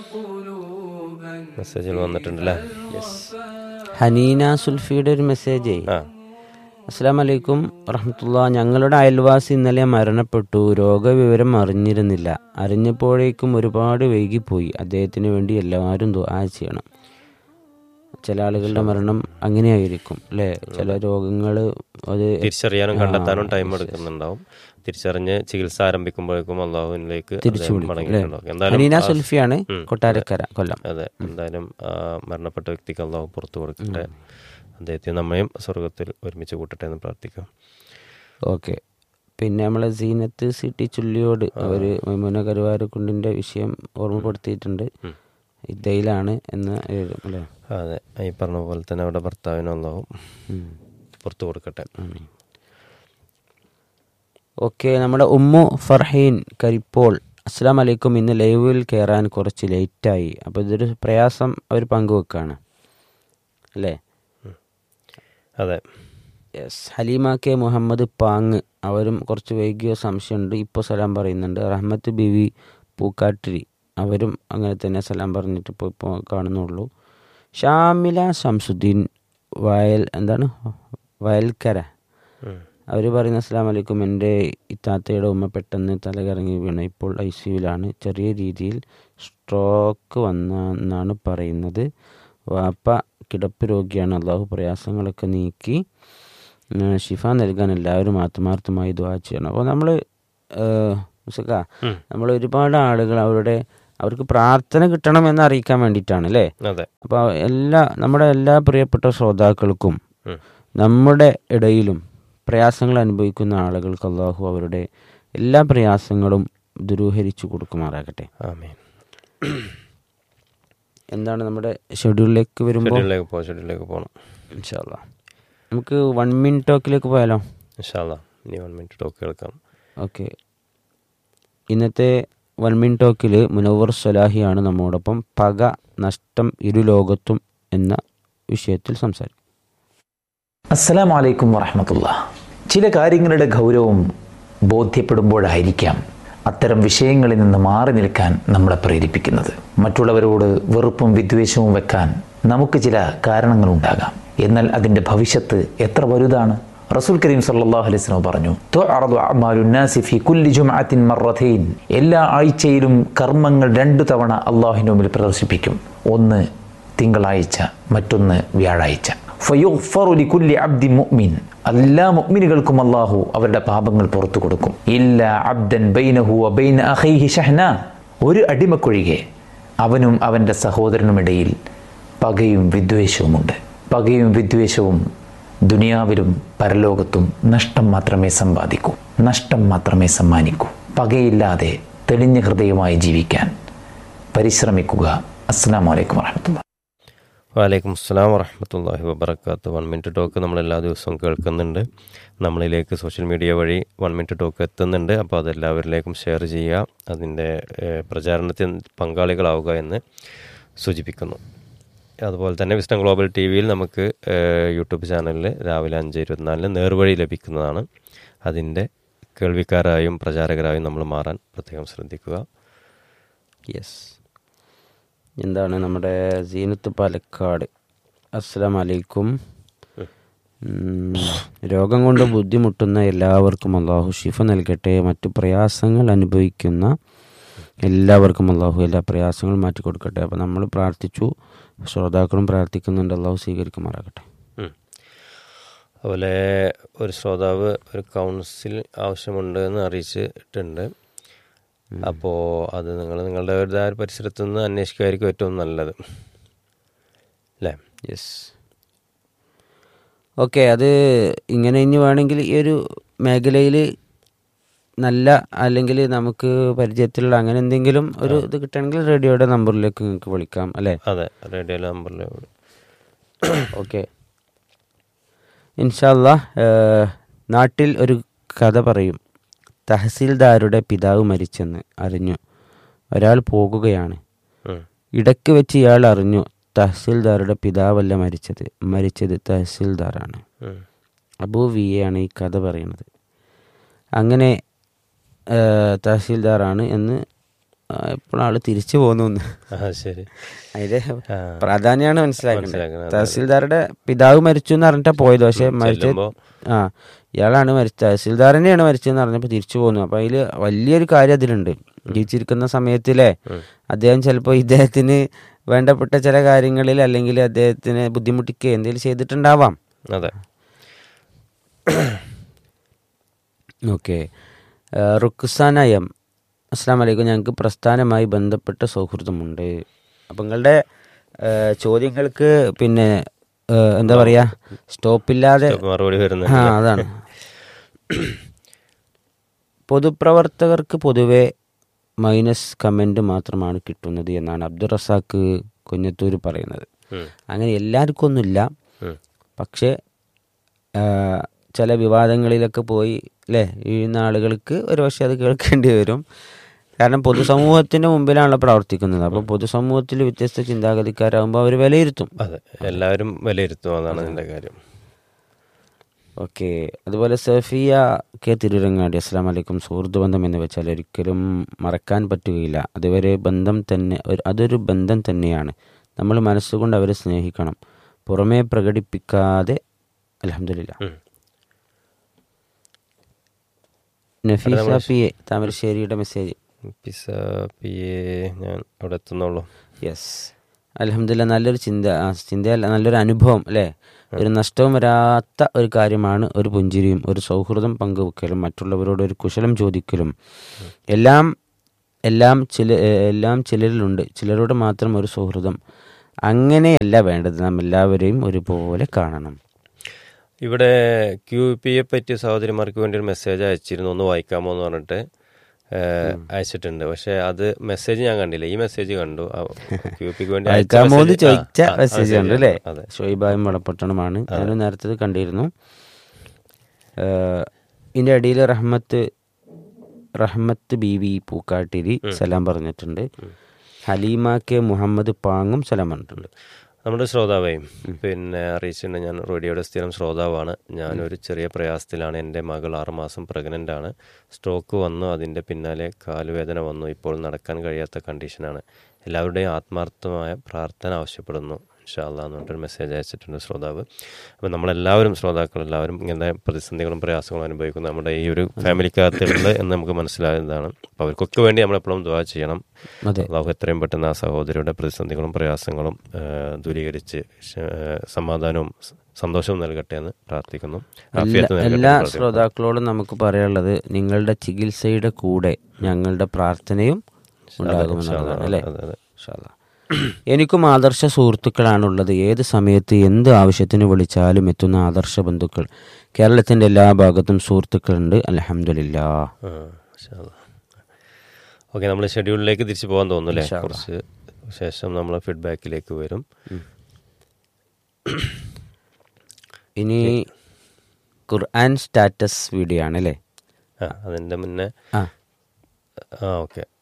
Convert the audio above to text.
മെസ്സേജുകൾ വന്നിട്ടുണ്ടല്ലേ യെസ് ഹനീന സുൽഫിയുടെ ഒരു മെസ്സേജ് ആ അസ്സാം വലൈക്കും വറഹമത്തുള്ള ഞങ്ങളുടെ അയൽവാസി ഇന്നലെ മരണപ്പെട്ടു രോഗവിവരം അറിഞ്ഞിരുന്നില്ല അറിഞ്ഞപ്പോഴേക്കും ഒരുപാട് വൈകിപ്പോയി അദ്ദേഹത്തിന് വേണ്ടി എല്ലാവരും ദുആ ചെയ്യണം ചില ആളുകളുടെ മരണം അങ്ങനെയായിരിക്കും അല്ലേ ചില രോഗങ്ങൾ അത് തിരിച്ചറിയാനും കണ്ടെത്താനും ടൈം എടുക്കുന്നുണ്ടാവും തിരിച്ചറിഞ്ഞ് ചികിത്സ ആരംഭിക്കുമ്പോഴേക്കും അള്ളാഹുവിലേക്ക് തിരിച്ചു അദ്ദേഹം വിളിക്കും അല്ലേ മടങ്ങിയിട്ടുണ്ടാവും എന്തായാലും ഹനീന ആ- സുൽഫിയാണ് ഉം. കൊട്ടാരക്കര കൊല്ലം അതെ എന്തായാലും ആ മരണപ്പെട്ട വ്യക്തിക്ക് അള്ളാഹു പുറത്തു കൊടുക്കട്ടെ അദ്ദേഹത്തെ നമ്മയും സ്വർഗത്തിൽ ഒരുമിച്ച് കൂട്ടട്ടെ എന്ന് പ്രാർത്ഥിക്കാം ഓക്കെ പിന്നെ നമ്മളെ സീനത്ത് സിറ്റി ചുള്ളിയോട് അവർ മൈമുന കരുവാരക്കുണ്ടിൻ്റെ വിഷയം ഓർമ്മപ്പെടുത്തിയിട്ടുണ്ട് ഉം. ഇതയിലാണ് എന്ന് എഴുതും അല്ലേ അതെ ഈ പറഞ്ഞ പോലെ തന്നെ അവിടെ ഭർത്താവിനും അള്ളാഹു ഉം. പുറത്തു കൊടുക്കട്ടെ ഓക്കെ നമ്മുടെ ഉമ്മു ഫർഹീൻ കരിപ്പോൾ അസ്സാം വലൈക്കും ഇന്ന് ലൈവിൽ കയറാൻ കുറച്ച് ലേറ്റായി അപ്പോൾ ഇതൊരു പ്രയാസം അവർ പങ്കുവെക്കാണ് അല്ലേ അതെ യെസ് ഹലീമ കെ മുഹമ്മദ് പാങ് അവരും കുറച്ച് വൈകിയ സംശയമുണ്ട് ഇപ്പോൾ സലാം പറയുന്നുണ്ട് റഹ്മത്ത് ബിവി പൂക്കാട്ടിരി അവരും അങ്ങനെ തന്നെ സലാം പറഞ്ഞിട്ട് ഇപ്പോൾ ഇപ്പോൾ കാണുന്നുള്ളൂ ഷാമില ശംസുദ്ദീൻ വയൽ എന്താണ് വയൽക്കര ഉം. അവർ പറയുന്ന അസ്സാം വലൈക്കും എൻ്റെ ഇത്താത്തയുടെ ഉമ്മ പെട്ടെന്ന് തലകറങ്ങി വീണു ഇപ്പോൾ ഐ സിയുലാണ് ചെറിയ രീതിയിൽ സ്ട്രോക്ക് വന്നെന്നാണ് പറയുന്നത് വാപ്പ കിടപ്പ് രോഗിയാണ് അള്ളാഹു പ്രയാസങ്ങളൊക്കെ നീക്കി ആ, ഷിഫ നൽകാൻ എല്ലാവരും ആത്മാർത്ഥമായി ദ്വാ ചെയ്യണം അപ്പോൾ നമ്മൾ മുസക്ക ഉം. നമ്മൾ ഒരുപാട് ആളുകൾ അവരുടെ അവർക്ക് പ്രാർത്ഥന കിട്ടണം എന്ന് അറിയിക്കാൻ വേണ്ടിയിട്ടാണ് അല്ലേ അതെ അപ്പോൾ എല്ലാ നമ്മുടെ എല്ലാ പ്രിയപ്പെട്ട ശ്രോതാക്കൾക്കും ഉം. നമ്മുടെ ഇടയിലും പ്രയാസങ്ങൾ അനുഭവിക്കുന്ന ആളുകൾക്ക് അള്ളാഹു അവരുടെ എല്ലാ പ്രയാസങ്ങളും ദുരൂഹരിച്ചു കൊടുക്കുമാറാകട്ടെ ആമീൻ എന്താണ് നമ്മുടെ ഷെഡ്യൂളിലേക്ക് വരുമ്പോൾ ഷെഡ്യൂളിലേക്ക് പോകാം ഷെഡ്യൂളിലേക്ക് പോകണം ഇൻഷാല്ല നമുക്ക് വൺ മിനിറ്റ് ടോക്കിലേക്ക് പോയാലോ ഇൻഷാല്ലാ ഇനി വൺ മിനിറ്റ് ടോക്ക് കേൾക്കാം ഓക്കെ ഇന്നത്തെ വൺ മിനിറ്റ് ടോക്കിൽ മുനവർ സലാഹിയാണ് നമ്മോടൊപ്പം പക നഷ്ടം ഇരു ലോകത്തും എന്ന വിഷയത്തിൽ സംസാരിക്കും അസ്സലാം വലൈക്കും വറഹമത്തുള്ള ചില കാര്യങ്ങളുടെ ഗൗരവം ബോധ്യപ്പെടുമ്പോഴായിരിക്കാം അത്തരം വിഷയങ്ങളിൽ നിന്ന് മാറി നിൽക്കാൻ നമ്മളെ പ്രേരിപ്പിക്കുന്നത് മറ്റുള്ളവരോട് വെറുപ്പും വിദ്വേഷവും വെക്കാൻ നമുക്ക് ചില കാരണങ്ങളുണ്ടാകാം എന്നാൽ അതിൻ്റെ ഭവിഷ്യത്ത് എത്ര വലുതാണ് റസൂൽ കരീം സല്ലല്ലാഹു അലൈഹി വസല്ലം പറഞ്ഞു തുഅറദു അഅ്മാലു നാസി ഫീ കുല്ലി ജുംഅത്തിൻ മർറതൈൻ എല്ലാ ആഴ്ചയിലും കർമ്മങ്ങൾ രണ്ടു തവണ അള്ളാഹുവിൻ്റെ മുമ്പിൽ പ്രദർശിപ്പിക്കും ഒന്ന് തിങ്കളാഴ്ച മറ്റൊന്ന് വ്യാഴാഴ്ച ഫയുഗ്ഫറു ലികുല്ലി അബ്ദി മുഅ്മിൻ എല്ലാ മുഅ്മിനുകൾക്കും അല്ലാഹു അവരുടെ പാപങ്ങൾ പുറത്തു കൊടുക്കും ഇല്ല അബ്ദൻ ബൈനഹു വ ബൈന അഖീഹി ഷഹ്ന ഒരു അടിമക്കൊഴികെ അവനും അവൻ്റെ സഹോദരനുമിടയിൽ പകയും വിദ്വേഷവുമുണ്ട് പകയും വിദ്വേഷവും ദുനിയാവിലും പരലോകത്തും നഷ്ടം മാത്രമേ സമ്പാദിക്കൂ നഷ്ടം മാത്രമേ സമ്മാനിക്കൂ പകയില്ലാതെ തെളിഞ്ഞ ഹൃദയമായി ജീവിക്കാൻ പരിശ്രമിക്കുക അസ്സാം വലൈക്കും വാഹമത്തുള്ള വലൈക്കും അസ്സലാം വറഹമത്തല്ലാഹി വബർക്കാത്ത് വൺ മിനിറ്റ് ടോക്ക് നമ്മൾ എല്ലാ ദിവസവും കേൾക്കുന്നുണ്ട് നമ്മളിലേക്ക് സോഷ്യൽ മീഡിയ വഴി വൺ മിനിറ്റ് ടോക്ക് എത്തുന്നുണ്ട് അപ്പോൾ അതെല്ലാവരിലേക്കും ഷെയർ ചെയ്യുക അതിൻ്റെ ഏഹ്, പ്രചാരണത്തിൽ പങ്കാളികളാവുക എന്ന് സൂചിപ്പിക്കുന്നു അതുപോലെ തന്നെ വിസ്റ്റം ഗ്ലോബൽ ടി വിയിൽ നമുക്ക് ഏഹ്, യൂട്യൂബ് ചാനലിൽ രാവിലെ അഞ്ച് ഇരുപത്തിനാലിന് നേർവഴി ലഭിക്കുന്നതാണ് അതിൻ്റെ കേൾവിക്കാരായും പ്രചാരകരായും നമ്മൾ മാറാൻ പ്രത്യേകം ശ്രദ്ധിക്കുക യെസ് എന്താണ് നമ്മുടെ സീനത്ത് പാലക്കാട് അസ്സലാം വലൈക്കും ഉം, രോഗം കൊണ്ട് ബുദ്ധിമുട്ടുന്ന എല്ലാവർക്കും അള്ളാഹു ഷിഫ നൽകട്ടെ മറ്റു പ്രയാസങ്ങൾ അനുഭവിക്കുന്ന എല്ലാവർക്കും അള്ളാഹു എല്ലാ പ്രയാസങ്ങളും മാറ്റി കൊടുക്കട്ടെ അപ്പോൾ നമ്മൾ പ്രാർത്ഥിച്ചു ശ്രോതാക്കളും പ്രാർത്ഥിക്കുന്നുണ്ട് അള്ളാഹു സ്വീകരിക്കുമാറാകട്ടെ ഉം. അതുപോലെ ഒരു ശ്രോതാവ് ഒരു കൗൺസിൽ ആവശ്യമുണ്ട് എന്ന് അറിയിച്ചിട്ടുണ്ട് അപ്പോൾ അത് നിങ്ങൾ നിങ്ങളുടെ ആ ഒരു പരിസരത്ത് നിന്ന് അന്വേഷിക്കുമായിരിക്കും ഏറ്റവും നല്ലത് അല്ലേ യെസ് ഓക്കെ അത് ഇങ്ങനെ ഇനി വേണമെങ്കിൽ ഈ ഒരു മേഖലയിൽ നല്ല അല്ലെങ്കിൽ നമുക്ക് പരിചയത്തിലുള്ള അങ്ങനെ എന്തെങ്കിലും ഒരു ഇത് കിട്ടണമെങ്കിൽ റേഡിയോയുടെ നമ്പറിലേക്ക് നിങ്ങൾക്ക് വിളിക്കാം അല്ലേ അതെ റേഡിയോ നമ്പറിൽ ഓക്കെ ഇൻഷല്ല നാട്ടിൽ ഒരു കഥ പറയും തഹസീൽദാരുടെ പിതാവ് മരിച്ചെന്ന് അറിഞ്ഞു ഒരാൾ പോകുകയാണ് ഇടയ്ക്ക് വെച്ച് ഇയാൾ അറിഞ്ഞു തഹസീൽദാരുടെ പിതാവല്ല മരിച്ചത് മരിച്ചത് തഹസീൽദാറാണ് അബൂ വി എ ആണ് ഈ കഥ പറയുന്നത് അങ്ങനെ ആ, തഹസീൽദാറാണ് എന്ന് ഇപ്പോൾ ആള് തിരിച്ചു പോന്നു എന്ന്. ആ ശരി അതിന്റെ ആ. പ്രാധാന്യമാണ് മനസ്സിലാക്കേണ്ടത് മനസ്സിലാക്കണം. തഹസിൽദാരുടെ പിതാവ് മരിച്ചു എന്ന് പറഞ്ഞിട്ടാ പോയത് പക്ഷെ മരിച്ച ചെല്ലുമ്പോ ആ ഇയാളാണ് മരിച്ചത് തഹസിൽദാർ തന്നെയാണ് മരിച്ചതെന്ന് പറഞ്ഞപ്പോൾ തിരിച്ചു പോന്നു അപ്പൊ അതില് വലിയൊരു കാര്യം അതിലുണ്ട് ജീവിച്ചിരിക്കുന്ന സമയത്തിലെ അദ്ദേഹം ചിലപ്പോൾ ഇദ്ദേഹത്തിന് വേണ്ടപ്പെട്ട ചില കാര്യങ്ങളിൽ അല്ലെങ്കിൽ അദ്ദേഹത്തിന് ബുദ്ധിമുട്ടിക്കുക എന്തെങ്കിലും ചെയ്തിട്ടുണ്ടാവാം അതെ ഓക്കെ റുക്സാന എം അസ്സാം വലൈക്കും ഞങ്ങൾക്ക് പ്രസ്ഥാനമായി ബന്ധപ്പെട്ട സൗഹൃദമുണ്ട് അപ്പം നിങ്ങളുടെ ആ, ചോദ്യങ്ങൾക്ക് പിന്നെ ആ, എന്താ പറയാ സ്റ്റോപ്പില്ലാതെ മറുപടി ആ വരുന്നുണ്ട് അതാണ് പൊതുപ്രവർത്തകർക്ക് പൊതുവെ മൈനസ് കമൻറ്റ് മാത്രമാണ് കിട്ടുന്നത് എന്നാണ് അബ്ദുൾ റസാക്ക് കുഞ്ഞത്തൂർ പറയുന്നത് ഉം. അങ്ങനെ എല്ലാവർക്കും ഒന്നുമില്ല ഉം. പക്ഷേ ആ, ചില വിവാദങ്ങളിലൊക്കെ പോയി അല്ലേ വീഴുന്ന ആളുകൾക്ക് ഒരുപക്ഷെ അത് കേൾക്കേണ്ടി വരും കാരണം പൊതുസമൂഹത്തിന്റെ മുമ്പിലാണല്ലോ പ്രവർത്തിക്കുന്നത് അപ്പോൾ പൊതുസമൂഹത്തിൽ വ്യത്യസ്ത ചിന്താഗതിക്കാരാകുമ്പോൾ അവർ വിലയിരുത്തും അതെ എല്ലാവരും വിലയിരുത്തും അതാണ് അതിന്റെ കാര്യം ഓക്കെ അതുപോലെ സഫിയ കെ തിരുരങ്ങാടി അസ്സാം വലൈക്കും സുഹൃത്ത് ബന്ധം എന്ന് വെച്ചാൽ ഒരിക്കലും മറക്കാൻ പറ്റുകയില്ല അതുവരെ ബന്ധം തന്നെ ഒരു- അതൊരു ബന്ധം തന്നെയാണ് നമ്മൾ മനസ്സുകൊണ്ട് അവരെ സ്നേഹിക്കണം പുറമേ പ്രകടിപ്പിക്കാതെ അലഹമില്ല ഉം. നഫീസ പി എ താമരശ്ശേരിയുടെ മെസ്സേജ് പിസ പി എ ഞാൻ അവിടെ എത്തുന്നുള്ളൂ യെസ് അലഹമില്ല നല്ലൊരു ചിന്ത ആ, ചിന്തയല്ല നല്ലൊരു അനുഭവം അല്ലേ ഒരു നഷ്ടവും വരാത്ത ഒരു കാര്യമാണ് ഒരു പുഞ്ചിരിയും ഒരു സൗഹൃദം പങ്കുവെക്കലും മറ്റുള്ളവരോട് ഒരു കുശലം ചോദിക്കലും എല്ലാം എല്ലാം ചില എല്ലാം ചിലരിലുണ്ട് ചിലരോട് മാത്രം ഒരു സൗഹൃദം അങ്ങനെയല്ല വേണ്ടത് നാം എല്ലാവരെയും ഒരുപോലെ കാണണം ഇവിടെ ക്യു പിയെ പറ്റി സഹോദരിമാർക്ക് വേണ്ടി ഒരു മെസ്സേജ് അയച്ചിരുന്നു ഒന്ന് വായിക്കാമോ എന്ന് പറഞ്ഞിട്ട് ഏഹ്, അയച്ചിട്ടുണ്ട് പക്ഷെ അത് മെസ്സേജ് ഞാൻ കണ്ടില്ല ഈ മെസ്സേജ് കണ്ടു ക്യു പിക്ക് വേണ്ടി അയച്ച അയക്കാമോ എന്ന് message- ആ, ചോദിച്ച ആ, മെസ്സേജ് ആ, ഉണ്ട് അല്ലേ അതെ ഷോയിബായും വളപ്പട്ടണമാണ് ഞാനും നേരത്തെ ഇത് കണ്ടിരുന്നു ഏഹ്, ഇതിന്റെ അടിയിൽ റഹ്മത്ത് റഹ്മത്ത് ബി വി പൂക്കാട്ടിരി സലാം പറഞ്ഞിട്ടുണ്ട് ഹലീമ കെ മുഹമ്മദ് പാങ്ങും സലാം പറഞ്ഞിട്ടുണ്ട് നമ്മുടെ ശ്രോതാവേയും പിന്നെ അറിയിച്ചിട്ടുണ്ട് ഞാൻ റേഡിയോയുടെ സ്ഥിരം ശ്രോതാവാണ് ഞാനൊരു ചെറിയ പ്രയാസത്തിലാണ് എൻ്റെ മകൾ ആറുമാസം പ്രഗ്നൻ്റ് ആണ് സ്ട്രോക്ക് വന്നു അതിൻ്റെ പിന്നാലെ കാലുവേദന വന്നു ഇപ്പോൾ നടക്കാൻ കഴിയാത്ത കണ്ടീഷനാണ് എല്ലാവരുടെയും ആത്മാർത്ഥമായ പ്രാർത്ഥന ആവശ്യപ്പെടുന്നു ഇൻഷാല്ല എന്ന് പറഞ്ഞിട്ടൊരു മെസ്സേജ് അയച്ചിട്ടുണ്ട് ശ്രോതാവ് അപ്പോൾ നമ്മളെല്ലാവരും ശ്രോതാക്കൾ എല്ലാവരും ഇങ്ങനെ പ്രതിസന്ധികളും പ്രയാസങ്ങളും അനുഭവിക്കുന്ന നമ്മുടെ ഈ ഒരു ഫാമിലിക്കകത്തുണ്ട് എന്ന് നമുക്ക് മനസ്സിലായതാണ് അപ്പോൾ അവർക്കൊക്കെ വേണ്ടി നമ്മളെപ്പോഴും ദുവാ ചെയ്യണം അതെ അള്ളാഹു എത്രയും പെട്ടെന്ന് ആ സഹോദരിയുടെ പ്രതിസന്ധികളും പ്രയാസങ്ങളും ആ, ദൂരീകരിച്ച് ശ- ആ, സമാധാനവും സ- സന്തോഷവും നൽകട്ടെ എന്ന് പ്രാർത്ഥിക്കുന്നു ആഫിയത്ത് നൽകട്ടെ എല്ലാ എന്ന് പ്രാർത്ഥിക്കുന്നു. ശ്രോതാക്കളോടും നമുക്ക് പറയാനുള്ളത് നിങ്ങളുടെ ചികിത്സയുടെ കൂടെ ഞങ്ങളുടെ പ്രാർത്ഥനയും ഉണ്ടാകുമെന്നുള്ളതാണ് അല്ലേ അതെ, അതെ. ഇൻഷാ അല്ലാ. എനിക്കും ആദർശ സുഹൃത്തുക്കളാണുള്ളത് ഏത് സമയത്ത് എന്ത് ആവശ്യത്തിന് വിളിച്ചാലും എത്തുന്ന ആദർശ ബന്ധുക്കൾ കേരളത്തിന്റെ എല്ലാ ഭാഗത്തും സുഹൃത്തുക്കളുണ്ട് അലഹമില്ല ആ, ഇൻഷാ അല്ലാ. ഓക്കെ നമ്മൾ ഷെഡ്യൂളിലേക്ക് തിരിച്ചു പോകാൻ തോന്നുന്നു അല്ലേ ഇൻഷാ അല്ലാ. കുറച്ച് ശേഷം നമ്മൾ ഫീഡ്ബാക്കിലേക്ക് വരും ഇനി ഖുർആൻ സ്റ്റാറ്റസ് വീഡിയോ ആണ് അല്ലേ ആ അതിൻ്റെ മുന്നേ ആ ആ ഓക്കെ